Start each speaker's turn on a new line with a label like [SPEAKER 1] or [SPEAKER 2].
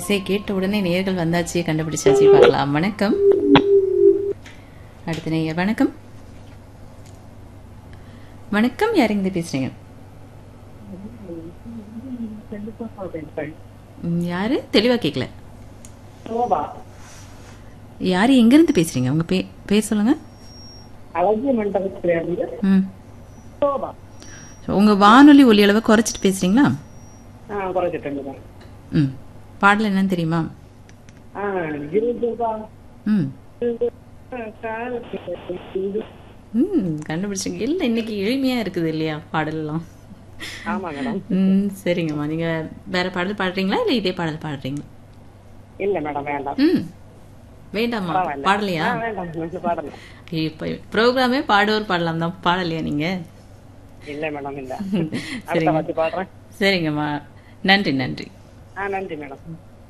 [SPEAKER 1] இசை கேட்ட உடனே நேர்கள் வந்தாச்சு கண்டுபிடிச்சாச்சு பார்க்கலாம் வணக்கம் அடுத்த நேயர் வணக்கம் வணக்கம் யார் இருந்து பேசுறீங்க ம், யாரு தெளிவா கேட்கல
[SPEAKER 2] சோபா
[SPEAKER 1] யாரு எங்க இருந்து பேசுறீங்க உங்க பே பேர் சொல்லுங்க
[SPEAKER 2] அழகிய மண்டபத்துல இருந்து
[SPEAKER 1] ம்
[SPEAKER 2] சோபா
[SPEAKER 1] உங்க வானொலி ஒலி அளவை குறைச்சிட்டு பேசுறீங்களா
[SPEAKER 2] ஆ குறைச்சிட்டுங்க
[SPEAKER 1] ம் பாடல் என்னன்னு தெரியுமா
[SPEAKER 2] ஆ இருபதுபா
[SPEAKER 1] ம் ம் கண்டுபிடிச்சிங்க இல்லை இன்னைக்கு எளிமையா இருக்குது இல்லையா பாடலாம்
[SPEAKER 2] ஆமா மேடம்
[SPEAKER 1] ம் சரிங்கம்மா நீங்க வேற பாடல் பாடுறீங்களா இல்லை இதே பாடல் பாடுறீங்களா
[SPEAKER 2] இல்ல மேடம் வேண்டாம்
[SPEAKER 1] ம் வேண்டாமா
[SPEAKER 2] பரவாயில்ல.
[SPEAKER 1] பாடலையா
[SPEAKER 2] ஆ, வேண்டாம் நீங்க பாடுங்க
[SPEAKER 1] இப்ப ப்ரோக்ராமே பாடுவோர் பாடலாம் தான் பாடலையா நீங்க
[SPEAKER 2] இல்ல மேடம் இல்ல
[SPEAKER 1] சரிங்க.
[SPEAKER 2] அடுத்த வாட்டி பாடுறேன்
[SPEAKER 1] சரிங்கம்மா நன்றி நன்றி
[SPEAKER 2] ஆ நன்றி மேடம்